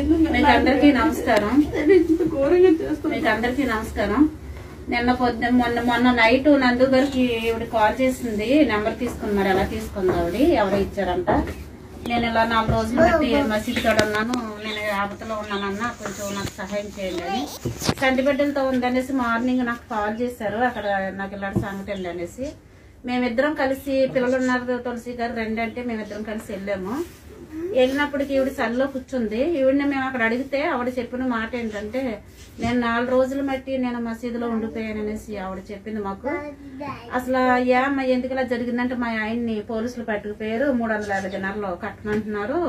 మీకు అందరికీ నమస్కారం ఇంత ఘోరంగా చేస్తాను మీకు అందరికీ నమస్కారం నిన్న పొద్దున్న మొన్న మొన్న నైట్ నందు గారికి ఈవిడ కాల్ చేసింది నెంబర్ తీసుకుని మరి ఎలా తీసుకుంది ఆవిడ ఎవరో ఇచ్చారంట నేను ఇలా నాలుగు రోజులు బట్టి మసీద్ కాడ ఉన్నాను నేను ఆపతలో ఉన్నానన్నా కొంచెం నాకు సహాయం చేయండి అని చంటి బిడ్డలతో ఉందనేసి మార్నింగ్ నాకు కాల్ చేశారు అక్కడ నాకు ఇలాంటి సంగతి ఉంది అనేసి మేమిద్దరం కలిసి పిల్లలు ఉన్నారు తులసి గారు రండి అంటే మేమిద్దరం కలిసి వెళ్ళాము వెళ్ళినప్పటికి ఈవిడ సల్లో కూర్చుంది ఈవిడిని మేము అక్కడ అడిగితే ఆవిడ చెప్పిన మాట ఏంటంటే నేను నాలుగు రోజులు మట్టి నేను మసీదులో ఉండిపోయాను అనేసి ఆవిడ చెప్పింది మాకు అసలు ఏమ్మా ఎందుకు ఇలా జరిగిందంటే మా ఆయన్ని పోలీసులు పట్టుకుపోయారు మూడు వందల యాభై దినాల్లో కట్టమంటున్నారు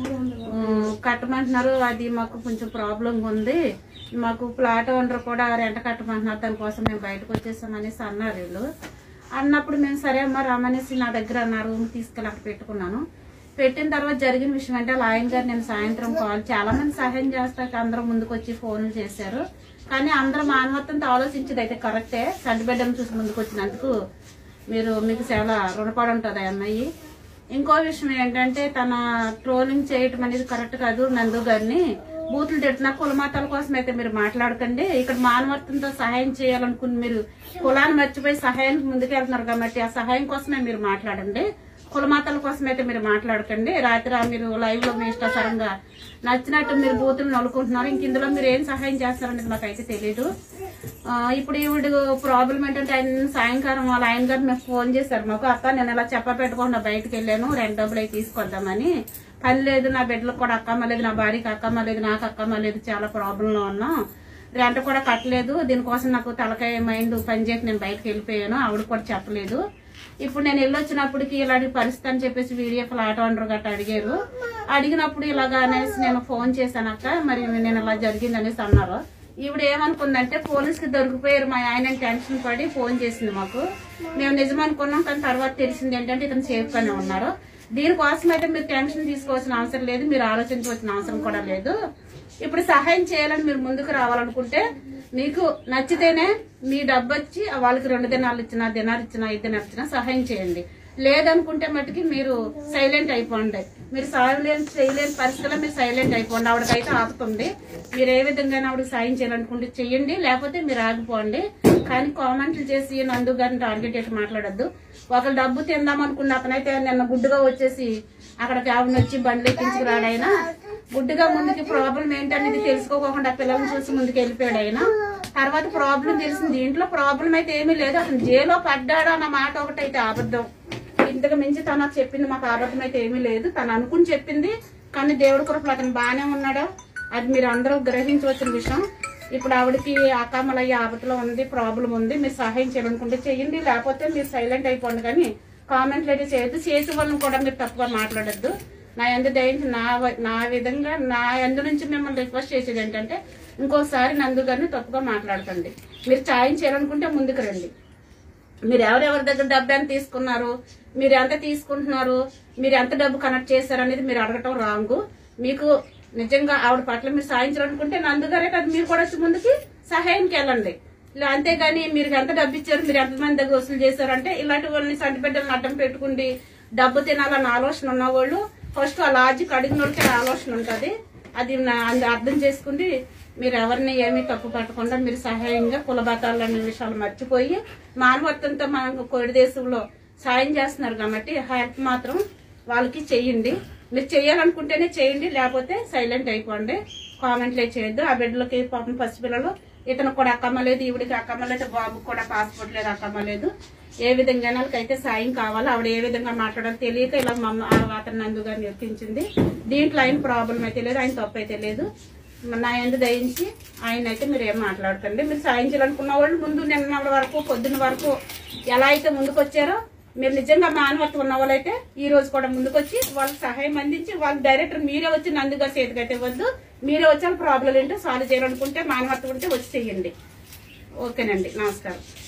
ఉమ్, కట్టమంటున్నారు అది మాకు కొంచెం ప్రాబ్లం ఉంది మాకు ప్లాట్ ఓనర్ కూడా రెంట కట్టమంటున్నారు దానికోసం మేము బయటకు వచ్చేసాం అనేసి అన్నారు వీళ్ళు అన్నప్పుడు మేము సరే అమ్మా రామనేసి నా దగ్గర నా రూమ్ తీసుకెళ్ళి అక్కడ పెట్టుకున్నాను పెట్టిన తర్వాత జరిగిన విషయం అంటే వాళ్ళ ఆయన గారు నేను సాయంత్రం కాల్ చాలా మంది సహాయం చేస్తాక అందరూ ముందుకు వచ్చి ఫోన్లు చేశారు కానీ అందరూ మానవత్వంతో ఆలోచించేది అయితే కరెక్టే చంటిబిడ్డను చూసి ముందుకు వచ్చినందుకు మీరు మీకు చాలా రుణపడి ఉంటుంది ఆ అమ్మాయి ఇంకో విషయం ఏంటంటే తన ట్రోలింగ్ చేయటం అనేది కరెక్ట్ కాదు నందు గారిని బూతులు తిడుతున్న కులమాతాల కోసం అయితే మీరు మాట్లాడకండి ఇక్కడ మానవత్వంతో సహాయం చేయాలనుకుని మీరు కులాన్ని మర్చిపోయి సహాయానికి ముందుకెళ్తున్నారు కాబట్టి ఆ సహాయం కోసమే మీరు మాట్లాడండి కులమాతల కోసం అయితే మీరు మాట్లాడకండి రాత్రి ఆ మీరు లైవ్ లో మీ ఇష్టాసరంగా నచ్చినట్టు మీరు బూతులు నలుకుంటున్నారు ఇంక ఇందులో మీరు ఏం సహాయం చేస్తారనేది నాకైతే తెలియదు ఆ, ఇప్పుడు ఈవిడ ప్రాబ్లం ఏంటంటే ఆయన సాయంకాలం వాళ్ళ ఆయన గారు మేము ఫోన్ చేశారు మాకు అక్క నేను ఇలా చెప్ప పెట్టకుండా బయటకు వెళ్ళాను రెండు డబ్బులు అవి తీసుకొద్దామని పని లేదు నా బిడ్డలకు కూడా అక్కమ్మ లేదు నా భార్యకి అక్కమ్మ లేదు నాకు అక్కమ్మ లేదు చాలా ప్రాబ్లంలో ఉన్నాం రెంట్ కూడా కట్టలేదు దీనికోసం నాకు తలకాయ మైండ్ పని చేసి నేను బయటకు వెళ్ళిపోయాను ఆవిడ కూడా చెప్పలేదు ఇప్పుడు నేను వెళ్ళొచ్చినప్పటికి ఇలాంటి పరిస్థితి అని చెప్పేసి వీడియో ఫ్లాట్ ఓనర్ గట్రా అడిగారు అడిగినప్పుడు ఇలాగా అనేసి నేను ఫోన్ చేశాను అక్క మరి నేను ఇలా జరిగింది అనేసి అన్నారు ఈవిడ ఏమనుకుందంటే పోలీస్కి దొరికిపోయారు మా ఆయన టెన్షన్ పడి ఫోన్ చేసింది మాకు మేము నిజం అనుకున్నాం కానీ తర్వాత తెలిసింది ఏంటంటే ఇతను సేఫ్ గానే ఉన్నారు దీనికోసం అయితే మీరు టెన్షన్ తీసుకోవాల్సిన అవసరం లేదు మీరు ఆలోచించవలసిన అవసరం కూడా లేదు ఇప్పుడు సహాయం చేయాలని మీరు ముందుకు రావాలనుకుంటే మీకు నచ్చితేనే మీ డబ్బు వచ్చి వాళ్ళకి రెండు దినాలు ఇచ్చినా దినాలు ఇచ్చినా ఐదు దినాలు ఇచ్చినా సహాయం చేయండి లేదనుకుంటే మటుకి మీరు సైలెంట్ అయిపోండి మీరు సైలెంట్ చేయలేని పరిస్థితుల్లో మీరు సైలెంట్ అయిపోండి ఆవిడకైతే ఆపుతుంది మీరు ఏ విధంగా ఆవిడకి సాయం చేయాలనుకుంటే చెయ్యండి లేకపోతే మీరు ఆగిపోండి కానీ కామెంట్లు చేసి నందు గారిని టార్గెట్ చేసి మాట్లాడద్దు ఒకరు డబ్బు తిందాం అనుకున్న అతనైతే నిన్న గుడ్డుగా వచ్చేసి అక్కడికి ఆవిడ వచ్చి బండ్లు ఎక్కించుకురాడు ఆయన గుడ్డుగా ముందుకి ప్రాబ్లం ఏంటనేది తెలుసుకోకుండా పిల్లల్ని చూసి ముందుకు వెళ్ళిపోయాడు ఆయన తర్వాత ప్రాబ్లం తెలిసింది ఇంట్లో ప్రాబ్లం అయితే ఏమీ లేదు అతను జైలో పడ్డాడు అన్న మాట ఒకటైతే అబద్ధం ఇంతకు మించి తను చెప్పింది మాకు అబద్ధం అయితే ఏమీ లేదు తను అనుకుని చెప్పింది కానీ దేవుడి కృపలు అతను బాగానే ఉన్నాడు అది మీరు అందరూ గ్రహించవలసిన విషయం ఇప్పుడు ఆవిడకి ఆకామలయ్యే ఆపదలో ఉంది ప్రాబ్లం ఉంది మీరు సహాయం చేయాలనుకుంటే చేయండి లేకపోతే మీరు సైలెంట్ అయిపోండి కానీ కామెంట్లు అయితే చేయొద్దు చేసే వాళ్ళని కూడా మీరు తప్పుగా మాట్లాడొద్దు నా ఎందు దయించి నా వ- నా విధంగా నా ఎందు నుంచి మిమ్మల్ని రిక్వెస్ట్ చేసేది ఏంటంటే ఇంకోసారి నందు గారిని తప్పుగా మాట్లాడకండి మీరు సాయం చేయాలనుకుంటే ముందుకు రండి మీరు ఎవరెవరి దగ్గర డబ్బు ఎంత తీసుకున్నారు మీరు ఎంత తీసుకుంటున్నారు మీరు ఎంత డబ్బు కనెక్ట్ చేశారు అనేది మీరు అడగటం రాంగు మీకు నిజంగా ఆవిడ పట్ల మీరు సాయించాలనుకుంటే నందుగారే కదా మీరు కూడా వచ్చి ముందుకి సహాయంకి వెళ్ళండి ఇలా అంతేగాని మీరు ఎంత డబ్బు ఇచ్చారు మీరు ఎంత మంది దగ్గర వసూలు చేశారంటే ఇలాంటి వాళ్ళని సంటి బిడ్డలను అడ్డం పెట్టుకుండి డబ్బు తినాలన్న ఆలోచన ఉన్న వాళ్ళు ఫస్ట్ ఆ లాజిక్ అడిగిన వాళ్ళకి ఆ ఆలోచన ఉంటుంది అది నా- అది అర్థం చేసుకుంటే మీరు ఎవరిని ఏమీ తప్పు పట్టకుండా మీరు సహాయంగా కులబతాలు అనే విషయాలు మర్చిపోయి మానవత్వంతో మన కోడి దేశంలో సాయం చేస్తున్నారు కాబట్టి హెల్ప్ మాత్రం వాళ్ళకి చెయ్యండి మీరు చేయాలనుకుంటేనే చేయండి లేకపోతే సైలెంట్ అయిపోండి కామెంట్లే చేయొద్దు ఆ బిడ్డలకి పాపం పసిపిల్లలు ఇతను కూడా అక్కమ్మ లేదు ఈవిడికి అక్కమ్మ లేదు బాబుకి కూడా పాస్పోర్ట్ లేదు అక్కమ్మ లేదు ఏ విధంగా వాళ్ళకైతే సాయం కావాలో ఆవిడ ఏ విధంగా మాట్లాడాలో తెలియక ఇలా మమ్మ ఆ అతను నందుగా నేర్పించింది దీంట్లో ఆయన ప్రాబ్లం అయితే లేదు ఆయన తప్పు అయితే లేదు నా ఎందు దయించి ఆయన అయితే మీరు ఏం మాట్లాడకండి మీరు సాయం చేయాలనుకున్న వాళ్ళు ముందు నిన్న వరకు పొద్దున్న వరకు ఎలా అయితే ముందుకు వచ్చారో మీరు నిజంగా మానవత్వం ఉన్న వాళ్ళైతే ఈ రోజు కూడా ముందుకు వచ్చి వాళ్ళకి సహాయం అందించి వాళ్ళకి డైరెక్టర్ మీరే వచ్చి నందుగా చేతికైతే ఇవ్వద్దు మీరే వచ్చి వాళ్ళ ప్రాబ్లం ఏంటో సాల్వ్ చేయాలనుకుంటే మానవత్వం ఉంటే వచ్చి చెయ్యండి ఓకేనండి నమస్కారం